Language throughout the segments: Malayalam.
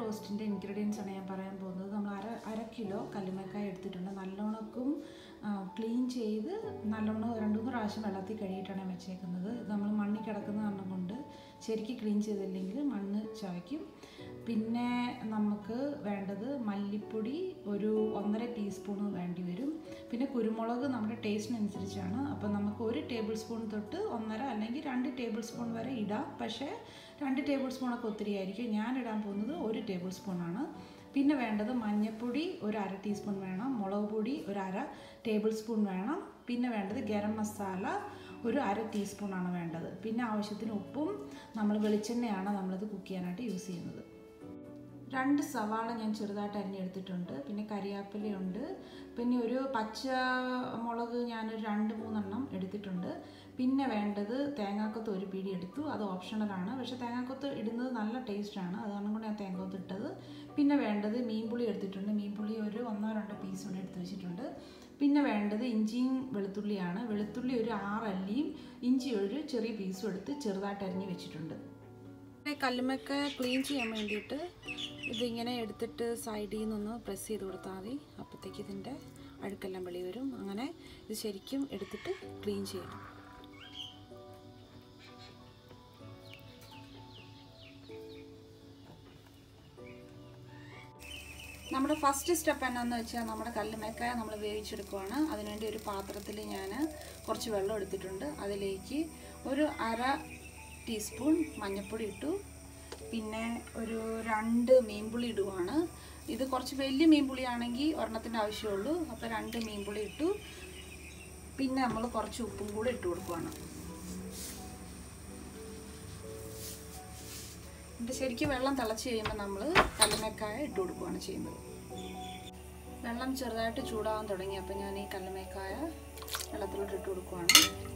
റോസ്റ്റിൻ്റെ ഇൻഗ്രീഡിയൻസ് ആണ് ഞാൻ പറയാൻ പോകുന്നത് നമ്മൾ അര അര കിലോ കല്ലുമക്കായ എടുത്തിട്ടുണ്ട് നല്ലോണക്കും ക്ലീൻ ചെയ്ത് നല്ലോണം രണ്ട് മൂന്ന് പ്രാവശ്യം വെള്ളത്തിൽ കഴുകിയിട്ടാണ് ഞാൻ വെച്ചേക്കുന്നത് ഇത് നമ്മൾ മണ്ണിൽ കിടക്കുന്ന കാരണം കൊണ്ട് ശരിക്കും ക്ലീൻ ചെയ്തില്ലെങ്കിൽ മണ്ണ് ചവയ്ക്കും പിന്നെ നമുക്ക് വേണ്ടത് മല്ലിപ്പൊടി ഒരു ഒന്നര ടീസ്പൂൺ വേണ്ടി വരും പിന്നെ കുരുമുളക് നമ്മുടെ ടേസ്റ്റിനനുസരിച്ചാണ് അപ്പോൾ നമുക്ക് ഒരു ടേബിൾ സ്പൂൺ തൊട്ട് ഒന്നര അല്ലെങ്കിൽ രണ്ട് ടേബിൾ സ്പൂൺ വരെ ഇടാം പക്ഷേ രണ്ട് ടേബിൾ സ്പൂണൊക്കെ ഒത്തിരി ആയിരിക്കും ഞാൻ ഇടാൻ പോകുന്നത് ഒരു ടേബിൾ സ്പൂണാണ് പിന്നെ വേണ്ടത് മഞ്ഞൾപ്പൊടി ഒരു അര ടീസ്പൂൺ വേണം മുളക് പൊടി ഒരു അര ടേബിൾ സ്പൂൺ വേണം പിന്നെ വേണ്ടത് ഗരം മസാല ഒരു അര ടീസ്പൂണാണ് വേണ്ടത് പിന്നെ ആവശ്യത്തിന് ഉപ്പും നമ്മൾ വെളിച്ചെണ്ണയാണ് നമ്മളിത് കുക്ക് ചെയ്യാനായിട്ട് യൂസ് ചെയ്യുന്നത് രണ്ട് സവാള ഞാൻ ചെറുതായിട്ട് അരിഞ്ഞെടുത്തിട്ടുണ്ട് പിന്നെ കരിയാപ്പിലയുണ്ട് പിന്നെ ഒരു പച്ച മുളക് ഞാനൊരു രണ്ട് മൂന്നെണ്ണം എടുത്തിട്ടുണ്ട് പിന്നെ വേണ്ടത് തേങ്ങാക്കൊത്ത് ഒരു പിടി എടുത്തു അത് ഓപ്ഷണലാണ് പക്ഷേ തേങ്ങാക്കൊത്ത് ഇടുന്നത് നല്ല ടേസ്റ്റാണ് അതാണ് കൊണ്ട് ഞാൻ തേങ്ങാക്കൊത്ത് ഇട്ടത് പിന്നെ വേണ്ടത് മീൻപുളി എടുത്തിട്ടുണ്ട് മീൻപുളി ഒരു ഒന്നോ രണ്ടോ പീസ് കൂടെ എടുത്ത് വെച്ചിട്ടുണ്ട് പിന്നെ വേണ്ടത് ഇഞ്ചിയും വെളുത്തുള്ളിയാണ് വെളുത്തുള്ളി ഒരു ആറല്ലിയും ഇഞ്ചി ഒരു ചെറിയ പീസും എടുത്ത് ചെറുതായിട്ട് അരിഞ്ഞ് വെച്ചിട്ടുണ്ട് കല്ലുമൊക്കെ ക്ലീൻ ചെയ്യാൻ വേണ്ടിയിട്ട് ഇതിങ്ങനെ എടുത്തിട്ട് സൈഡിൽ നിന്നൊന്ന് പ്രസ് ചെയ്ത് കൊടുത്താൽ മതി അപ്പോഴത്തേക്ക് ഇതിൻ്റെ അഴുക്കെല്ലാം വെളി വരും അങ്ങനെ ഇത് ശരിക്കും എടുത്തിട്ട് ക്ലീൻ ചെയ്യണം നമ്മുടെ ഫസ്റ്റ് സ്റ്റെപ്പ് എന്നാന്ന് വെച്ചാൽ നമ്മുടെ കല്ലുമേക്കായ നമ്മൾ വേവിച്ചെടുക്കുവാണ് അതിനുവേണ്ടി ഒരു പാത്രത്തിൽ ഞാൻ കുറച്ച് വെള്ളം എടുത്തിട്ടുണ്ട് അതിലേക്ക് ഒരു അര ടീസ്പൂൺ മഞ്ഞൾപ്പൊടി ഇട്ടു പിന്നെ ഒരു രണ്ട് മീൻപുളി ഇടുവാണ് ഇത് കുറച്ച് വലിയ മീൻപുളി ആണെങ്കിൽ ഒരെണ്ണത്തിൻ്റെ ആവശ്യമുള്ളൂ അപ്പോൾ രണ്ട് മീൻപുളി ഇട്ടു പിന്നെ നമ്മൾ കുറച്ച് ഉപ്പും കൂടെ ഇട്ട് കൊടുക്കുവാണ് എന്നിട്ട് ശരിക്കും വെള്ളം തിളച്ച് കഴിയുമ്പോൾ നമ്മൾ കല്ലുമേക്കായ ഇട്ട് കൊടുക്കുകയാണ് ചെയ്യുന്നത് വെള്ളം ചെറുതായിട്ട് ചൂടാകാൻ തുടങ്ങി അപ്പോൾ ഞാൻ ഈ കല്ലുമേക്കായ വെള്ളത്തിലോട്ട് ഇട്ട് കൊടുക്കുവാണ്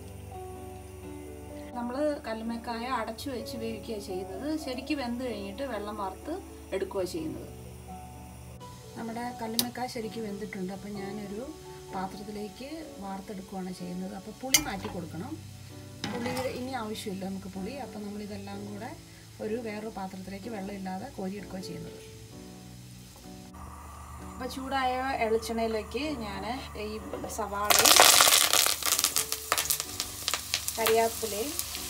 നമ്മൾ കല്ലുമേക്കായ അടച്ചു വെച്ച് വേവിക്കുക ചെയ്യുന്നത് ശരിക്കും വെന്ത് കഴിഞ്ഞിട്ട് വെള്ളം വറുത്ത് എടുക്കുക ചെയ്യുന്നത് നമ്മുടെ കല്ലുമേക്കായ ശരിക്കും വെന്തിട്ടുണ്ട് അപ്പോൾ ഞാനൊരു പാത്രത്തിലേക്ക് വാർത്തെടുക്കുകയാണ് ചെയ്യുന്നത് അപ്പോൾ പുളി മാറ്റി കൊടുക്കണം പുളി ഇനി ആവശ്യമില്ല നമുക്ക് പുളി അപ്പോൾ നമ്മളിതെല്ലാം കൂടെ ഒരു വേറൊരു പാത്രത്തിലേക്ക് വെള്ളമില്ലാതെ കോരിയെടുക്കുക ചെയ്യുന്നത് അപ്പോൾ ചൂടായ എളിച്ചെണ്ണയിലേക്ക് ഞാൻ ഈ സവാളയും കരിയാപ്പിലയും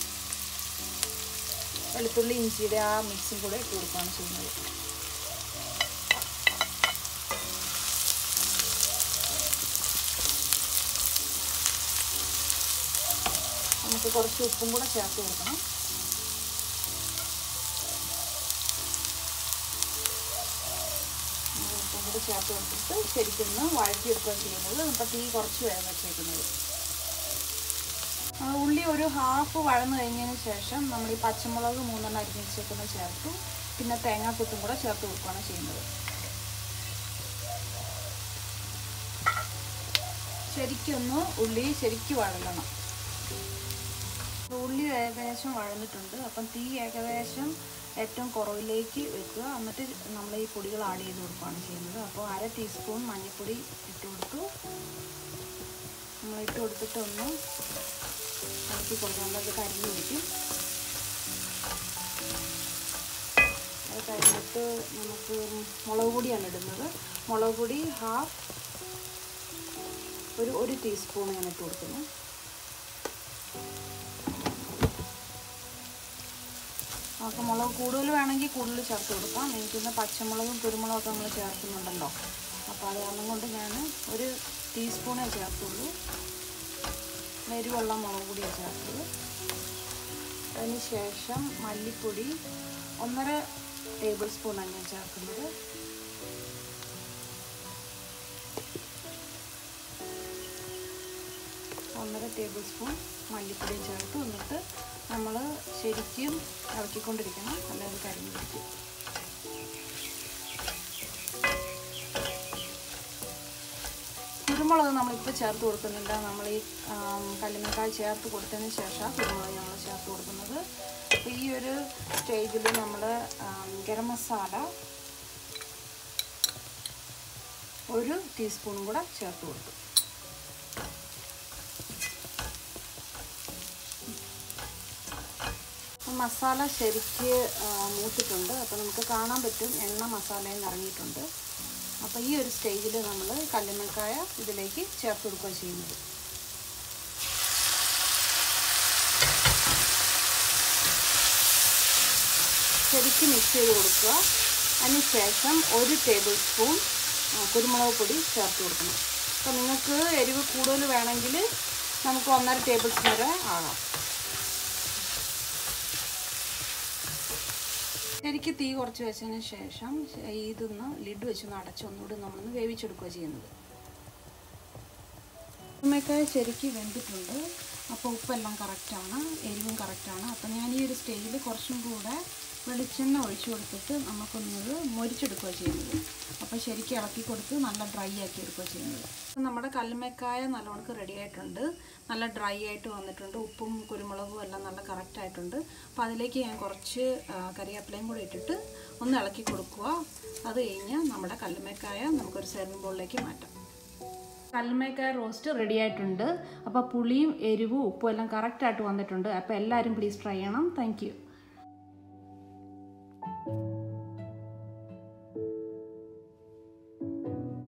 വെളുത്തുള്ളി ഇഞ്ചിയുടെ ആ മിക്സും കൂടെ ഇട്ട് കൊടുക്കുകയാണ് ചെയ്യുന്നത് നമുക്ക് കുറച്ച് ഉപ്പും കൂടെ ചേർത്ത് കൊടുക്കണം ഉപ്പും കൂടെ ചേർത്ത് കൊടുത്തിട്ട് ശരിക്കും വഴറ്റിയെടുക്കുക ചെയ്യുന്നത് ഇപ്പം തീ കുറച്ച് വേഗം വെച്ചേക്കുന്നത് ഉള്ളി ഒരു ഹാഫ് വഴന്നു കഴിഞ്ഞതിന് ശേഷം നമ്മൾ ഈ പച്ചമുളക് മൂന്നെണ്ണം അരിഞ്ഞ് വെച്ചേക്കുന്നത് ചേർത്തു പിന്നെ തേങ്ങാക്കൊത്തും കൂടെ ചേർത്ത് കൊടുക്കുകയാണ് ചെയ്യുന്നത് ശരിക്കൊന്ന് ഉള്ളി ശരിക്കും വഴങ്ങണം ഉള്ളി ഏകദേശം വഴന്നിട്ടുണ്ട് അപ്പം തീ ഏകദേശം ഏറ്റവും കുറവിലേക്ക് വെക്കുക എന്നിട്ട് നമ്മൾ ഈ പൊടികൾ ആഡ് ചെയ്ത് കൊടുക്കുകയാണ് ചെയ്യുന്നത് അപ്പോൾ അര ടീസ്പൂൺ മഞ്ഞൾപ്പൊടി ഇട്ട് കൊടുത്തു നമ്മൾ ഇട്ട് കൊടുത്തിട്ട് ഒന്ന് ഇളക്കി കൊടുക്കാൻ അത് കരിഞ്ഞ് പിടിക്കും അത് കഴിഞ്ഞിട്ട് നമുക്ക് മുളക് പൊടിയാണ് ഇടുന്നത് മുളക് പൊടി ഹാഫ് ഒരു ഒരു ടീസ്പൂൺ ഞാൻ ഇട്ട് കൊടുക്കുന്നു നമുക്ക് മുളക് കൂടുതൽ വേണമെങ്കിൽ കൂടുതൽ ചേർത്ത് കൊടുക്കാം എനിക്കിന്ന് പച്ചമുളകും കുരുമുളകൊക്കെ നമ്മൾ ചേർക്കുന്നുണ്ടല്ലോ അപ്പോൾ അത് കാരണം കൊണ്ട് ഞാൻ ഒരു ടീസ്പൂണേ ചേർത്തുള്ളൂ എരിവുള്ള മുളക് പൊടിയാണ് ചേർത്തത് അതിന് ശേഷം മല്ലിപ്പൊടി ഒന്നര ടേബിൾ സ്പൂണാണ് ഞാൻ ചേർക്കുന്നത് ഒന്നര ടേബിൾ സ്പൂൺ മല്ലിപ്പൊടി ചേർത്ത് എന്നിട്ട് നമ്മൾ ശരിക്കും ഇറക്കിക്കൊണ്ടിരിക്കണം അല്ലെങ്കിൽ കരിഞ്ഞു പിടിക്കും കുരുമുളക് നമ്മളിപ്പോൾ ചേർത്ത് കൊടുക്കുന്നില്ല നമ്മൾ ഈ കല്ലുമക്കായ ചേർത്ത് കൊടുത്തതിന് ശേഷം കുരുമുളക് നമ്മൾ ചേർത്ത് കൊടുക്കുന്നത് അപ്പോൾ ഈ ഒരു സ്റ്റേജിൽ നമ്മൾ ഗരം മസാല ഒരു ടീസ്പൂണും കൂടെ ചേർത്ത് കൊടുക്കും മസാല ശരിക്ക് ആ, മൂത്തിട്ടുണ്ട് അപ്പോൾ നമുക്ക് കാണാൻ പറ്റും എണ്ണ മസാലയിൽ നിന്ന് ഇറങ്ങിയിട്ടുണ്ട് അപ്പോൾ ഈ ഒരു സ്റ്റേജിൽ നമ്മൾ കല്ലുമ്മക്കായ ഇതിലേക്ക് ചേർത്ത് കൊടുക്കുക ചെയ്യുന്നത് ശരിക്കും മിക്സ് ചെയ്ത് കൊടുക്കുക അതിനുശേഷം ഒരു ടേബിൾ സ്പൂൺ ആ, കുരുമുളക് പൊടി ചേർത്ത് കൊടുക്കണം അപ്പോൾ നിങ്ങൾക്ക് എരിവ് കൂടുതൽ വേണമെങ്കിൽ നമുക്ക് ഒന്നര ടേബിൾ സ്പൂൺ വരെ ആകാം ശരിക്ക് തീ കുറച്ച് വെച്ചതിന് ശേഷം ഇതൊന്ന് ലിഡ് വെച്ചൊന്ന് അടച്ച് ഒന്നുകൂടി നമ്മളൊന്ന് വേവിച്ചെടുക്കുക ചെയ്യുന്നത് ഉമ്മക്കായ ശരിക്ക് വെന്തിട്ടുണ്ട് അപ്പോൾ ഉപ്പെല്ലാം കറക്റ്റാണ് എരിവും കറക്റ്റാണ് അപ്പോൾ ഞാൻ ഈ ഒരു സ്റ്റേജിൽ കുറച്ചും കൂടെ വെളിച്ചെണ്ണ ഒഴിച്ചു കൊടുത്തിട്ട് നമുക്കൊന്നത് മൊരിച്ചെടുക്കുക ചെയ്യുന്നത് അപ്പോൾ ശരിക്കും ഇളക്കി കൊടുത്ത് നല്ല ഡ്രൈ ആക്കി എടുക്കുക ചെയ്യുന്നത് അപ്പോൾ നമ്മുടെ കല്ലുമ്മക്കായ നല്ലോണം റെഡി ആയിട്ടുണ്ട് നല്ല ഡ്രൈ ആയിട്ട് വന്നിട്ടുണ്ട് ഉപ്പും കുരുമുളകും എല്ലാം നല്ല കറക്റ്റ് ആയിട്ടുണ്ട് അപ്പോൾ അതിലേക്ക് ഞാൻ കുറച്ച് ആ, കറിവേപ്പിലയും കൂടി ഇട്ടിട്ട് ഒന്ന് ഇളക്കി കൊടുക്കുക അത് കഴിഞ്ഞ് നമ്മുടെ കല്ലുമ്മക്കായ നമുക്കൊരു സെർവിംഗ് ബോളിലേക്ക് മാറ്റാം കല്ലുമേക്കായ റോസ്റ്റ് റെഡി ആയിട്ടുണ്ട് അപ്പോൾ പുളിയും എരിവും ഉപ്പും എല്ലാം കറക്റ്റായിട്ട് വന്നിട്ടുണ്ട് അപ്പോൾ എല്ലാവരും പ്ലീസ് ട്രൈ ചെയ്യണം താങ്ക്